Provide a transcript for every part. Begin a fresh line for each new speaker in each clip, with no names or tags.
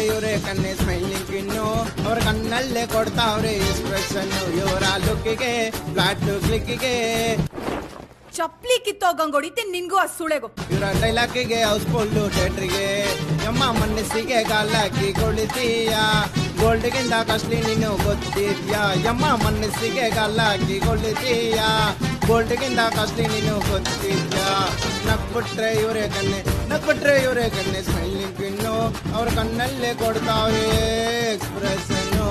ಇವರೇ ಕಣ್ಣೆ ಸ್ಮೈಲಿಂಗ್ ಕಿನ್ನು ಅವ್ರ ಕಣ್ಣಲ್ಲೇ ಕೊಡ್ತಾವ್ರೆ ಎಕ್ಸ್ಪ್ರೆಷನ್ ಇವರ ಲುಕ್ಕಿಗೆ ಫ್ಲಾಟ್ ಕ್ಲಿಕ್ಕಿಗೆ
ಚಪ್ಲಿ ಕಿತ್ತೋಗಂಗ್ ಹೊಡಿತೀನಿ ನಿನ್ಗೂ ಆ ಸುಳೆಗು
ಇವರ ಡೈಲಾಕಿಗೆ ಹೌಸ್ಫುಲ್ ಥಿಯೇಟ್ರಿಗೆ ನಮ್ಮ ಮನಸ್ಸಿಗೆ ಗಾಲಾಕಿ ಕೊಳಿತೀಯ ಗೋಲ್ಡ್ಗಿಂತ ಕಾಸ್ಟ್ಲಿ ನೀನು ಗೊತ್ತಿದ್ಯಾ ಯಮ್ಮ ಮನಸ್ಸಿಗೆ ಗಾಲಾಕಿ ಕೊಳಿತೀಯ ಗೋಲ್ಡ್ಗಿಂತ ಕಾಸ್ಟ್ಲಿ ನೀನು ಗೊತ್ತಿದ್ಯಾ ನಕ್ಬಿಟ್ರೆ ಇವರೇ ಕಣ್ಣೆ ನಕ್ಬಿಟ್ರೆ ಇವರೇ ಕಣ್ಣೆ ಸ್ಮೈಲಿಂಗ್ ಪಿನ್ನು ಅವ್ರ ಕಣ್ಣಲ್ಲೇ ಕೊಡ್ತಾವ್ರೆ ಎಕ್ಸ್ಪ್ರೆಷನ್ನು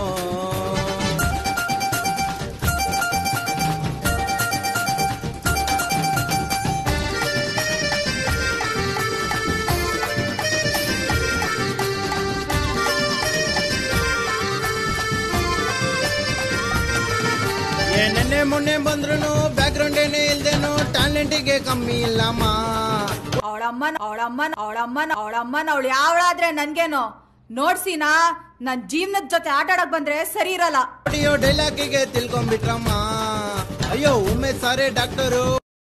ಏನೆನ್ನೆ ಮೊನ್ನೆ ಬಂದ್ರು ಬ್ಯಾಕ್ ಗ್ರೌಂಡ್ ಏನೇ ಇಲ್ದೇನು ಟ್ಯಾಲೆಂಟಿಗೆ ಕಮ್ಮಿ ಇಲ್ಲಮ್ಮ
ಅವಳಮ್ಮನ್ ಅವಳಮ್ಮನ್ ಅವಳಮ್ಮನ್ ಅವಳಮ್ಮನ್ ಅವಳು ಯಾವಳಾದ್ರೆ ನನ್ಗೇನು ನೋಡ್ಸಿನಾ ನನ್ ಜೀವನದ ಜೊತೆ ಆಟ ಆಡಕ್ ಬಂದ್ರೆ ಸರಿ ಇರಲ್ಲ
ಆಡಿಯೋ ಡೈಲಾಗಿಗೆ ತಿಳ್ಕೊಂಡ್ಬಿಟ್ರಮ್ಮ ಅಯ್ಯೋ ಉಮೇಶ್ ಸಾರೇ ಡಾಕ್ಟರು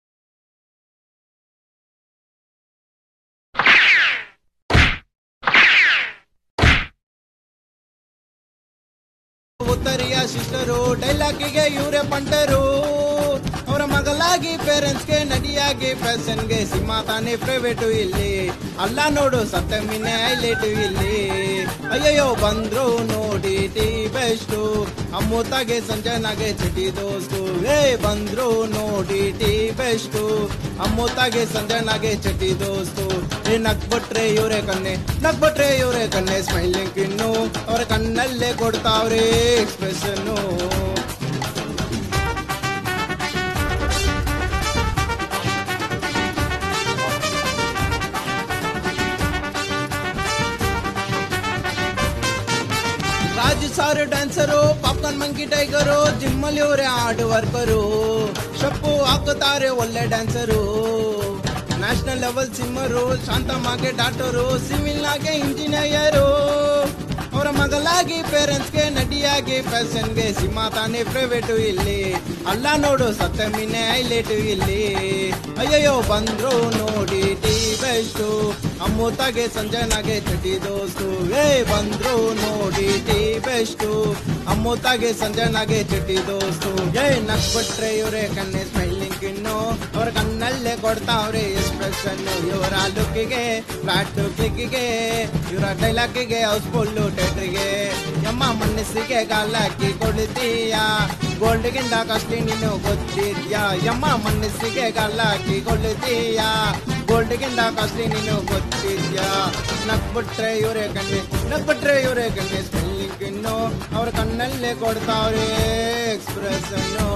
ಉತ್ತರಿಯ ಸಿಸ್ಟರು ಡೈಲಾಗಿಗೆ ಇವರೇ ಪಂಟರು ಅವರ ಮಗಲಾಗಿ ಪೇರೆಂಟ್ಸ್ಗೆ ನಡಿಯಾಗಿ ಫ್ಯಾಷನ್ಗೆ ಸಿನಿಮಾ ತಾನೇ ಪ್ರೈವೇಟು ಇಲ್ಲಿ ಅಲ್ಲ ನೋಡು ಸಪ್ತಮಿನೇ ಹೈಲೈಟು ಇಲ್ಲಿ ಅಯ್ಯಯ್ಯೋ ಬಂದ್ರು ನೋಡಿ ಟಿ ಬೆಸ್ಟು ಅಮ್ಮುತ್ತಾಗೆ ಸಂಜನಾಗೆ ಚಟಿ ದೋಸ್ತು ಏ ಬಂದ್ರು ನೋಡಿ ಟಿ ಬೆಸ್ಟು ಅಮ್ಮುತ್ತಾಗೆ ಸಂಜನಾಗೆ ಚಟಿ ದೋಸ್ತು ಏ ನಕ್ಬಿಟ್ರೆ ಇವರೇ ಕಣ್ಣೆ ನಕ್ಬಿಟ್ರೆ ಇವರೇ ಕಣ್ಣೆ ಸ್ಮೈಲಿಂಗ್ ಕಿನ್ನು ಅವ್ರ ಕಣ್ಣಲ್ಲೇ ಕೊಡ್ತಾವ್ರೆ ಎಕ್ಸ್ಪ್ರೆಷನ್ನು Raju sir dancer popcorn monkey tiger ಜಿಮ್ಮಲ್ಲಿ ಅವರೇ ಹಾರ್ಡ್ ವರ್ಕರು ಶಪ್ಪು ಹಾಕುತ್ತಾರೆ ಒಳ್ಳೆ ಡ್ಯಾನ್ಸರು ನ್ಯಾಷನಲ್ ಲೆವೆಲ್ ಸಿಮ್ಮರು ಶಾಂತಮ್ಮಗೆ ಡಾಕ್ಟರು ಸಿವಿಲ್ ಆಗಿ ಇಂಜಿನಿಯರು ಅವರ ಮಗಲಾಗಿ ಪೇರೆಂಟ್ಸ್ಗೆ ನಟಿಯಾಗಿ ಫ್ಯಾಷನ್ಗೆ ಸಿನಿಮಾ ತಾನೇ ಪ್ರೈವೇಟು ಇಲ್ಲಿ ಅಲ್ಲ ನೋಡು ಸಪ್ತಮಿನೇ ಹೈಲೈಟು ಇಲ್ಲಿ ಅಯ್ಯಯ್ಯೋ ಬಂದ್ರು ನೋಡಿ ಟಿ ಬೆಸ್ಟು ಅಮ್ಮುತ್ತಾಗೆ ಸಂಜನಾಗೆ ಚಟಿ ದೋಸ್ತು ಏ ಬಂದ್ರು ನೋಡಿ ಟಿ ಬೆಸ್ಟು ಅಮ್ಮುತ್ತಾಗೆ ಸಂಜನಾಗೆ ಚಟಿ ದೋಸ್ತು ಏ ನಕ್ಬಿಟ್ರೆ ಇವರೇ ಕಣ್ಣೆ ಸ್ಮೈಲಿಂಗ್ ಕಿನ್ನು ಅವ್ರ ಕಣ್ಣಲ್ಲೇ ಕೊಡ್ತಾವ್ರೆ ಎಕ್ಸ್ಪ್ರೆಷನ್ ಇವರ ಲುಕ್ಕಿಗೆ ಫ್ಲಾಟ್ ಕ್ಲಿಕ್ಕಿಗೆ ಇವರ ಡೈಲಾಕಿಗೆ ಹೌಸ್ಫುಲ್ಲು ಥಿಯೇಟ್ರಿಗೆ ಯಮ್ಮ ಮನಸ್ಸಿಗೆ ಗಾಲಾಕಿ ಕೊಡ್ತೀಯ ಗೋಲ್ಡ್ಗಿಂತ ಕಾಸ್ಟ್ಲಿ ನೀನು ಗೊತ್ತಿದ್ಯಾ ಯಮ್ಮ ಮನಸ್ಸಿಗೆ ಗಾಲಾಕಿ ಕೊಡ್ತೀಯ ಗೋಲ್ಡ್ಗಿಂತ ಕಾಸ್ಟ್ಲಿ ನೀನು ಗೊತ್ತಿದ್ಯಾ ನಕ್ಬಿಟ್ರೆ ಇವರೇ ಕಣ್ಣೆ ನಕ್ಬಿಟ್ರೆ ಇವರೇ ಕಣ್ಣೆ ಸ್ಮೆಲ್ಲಿಂಗ್ ಇನ್ನು ಅವ್ರ ಕಣ್ಣಲ್ಲೇ ಕೊಡ್ತಾವ್ರೆ ಎಕ್ಸ್ಪ್ರೆಷನ್ನು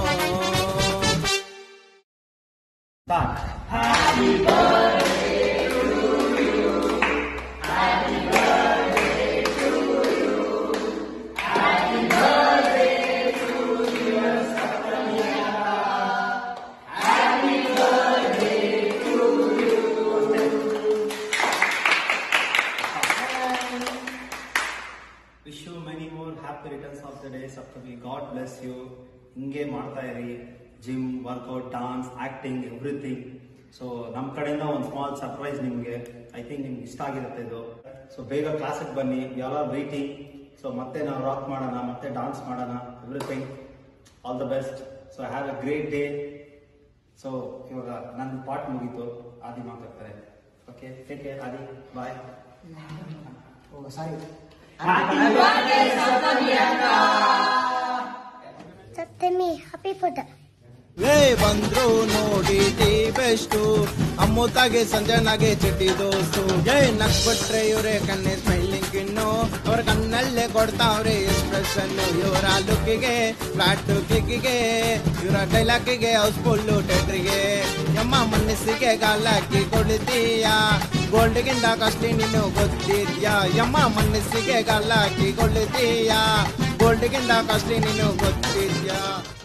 wish you many more happy returns of the day Saptami God bless you ಹಿಂಗೆ ಮಾಡ್ತಾ ಇರಿ gym workout dance acting everything so ನಮ್ಮ ಕಡೆಯಿಂದ ಒಂದು ಸ್ಮಾಲ್ ಸರ್ಪ್ರೈಸ್ ನಿಮಗೆ ಐ ಥಿಂಕ್ ನಿಮ್ಗೆ ಇಷ್ಟ ಆಗಿರುತ್ತೆ ಇದು ಸೊ ಬೇಗ ಕ್ಲಾಸಿಗೆ ಬನ್ನಿ ಎಲ್ಲ ವೈಟಿಂಗ್ ಸೊ ಮತ್ತೆ ನಾವು ರಾಕ್ ಮಾಡೋಣ ಮತ್ತೆ ಡಾನ್ಸ್ ಮಾಡೋಣ everything all the best so have a great day so ಇವಾಗ ನನ್ನ ಪಾರ್ಟ್ ಮುಗೀತು ಆದಿ ಮಾತಾಡ್ತಾರೆ ಓಕೆ ಟೇಕ್ ಕೇರ್ ಆದಿ ಬಾಯ್
Septimi, happy for the.
ಲೇ ಬಂದ್ರು ನೋಡಿ ಟಿ ಬೆಸ್ಟು ಅಮ್ಮುತ್ತಾಗೆ ಸಂಜನಾಗೆ ಚಟಿ ದೋಸ್ತು ಏ ನಕ್ಬಿಟ್ರೆ ಇವರೇ ಕಣ್ಣೆ ಸ್ಮೈಲಿಂಗ್ ಕಿನ್ನು ಅವ್ರ ಕಣ್ಣಲ್ಲೇ ಕೊಡ್ತಾವ್ರೆ ಎಕ್ಸ್ಪ್ರೆಷನ್ ಇವರ ಲುಕ್ಕಿಗೆ ಫ್ಲಾಟ್ ಕ್ಲಿಕ್ಕಿಗೆ ಇವರ ಡೈಲಾಕಿಗೆ ಹೌಸ್ಫುಲ್ಲು ಥಿಯೇಟ್ರಿಗೆ ಯಮ್ಮ ಮನಸ್ಸಿಗೆ ಗಾಲಾಕಿ ಕೊಡ್ತೀಯ ಗೋಲ್ಡ್ಗಿಂತ ಕಾಸ್ಟ್ಲಿ ನೀನು ಗೊತ್ತಿದ್ಯಾ ಯಮ್ಮ ಮನಸ್ಸಿಗೆ ಗಾಲಾಕಿ ಕೊಡ್ತೀಯ ಗೋಲ್ಡ್ಗಿಂತ ಕಾಸ್ಟ್ಲಿ ನೀನು ಗೊತ್ತಿದ್ಯಾ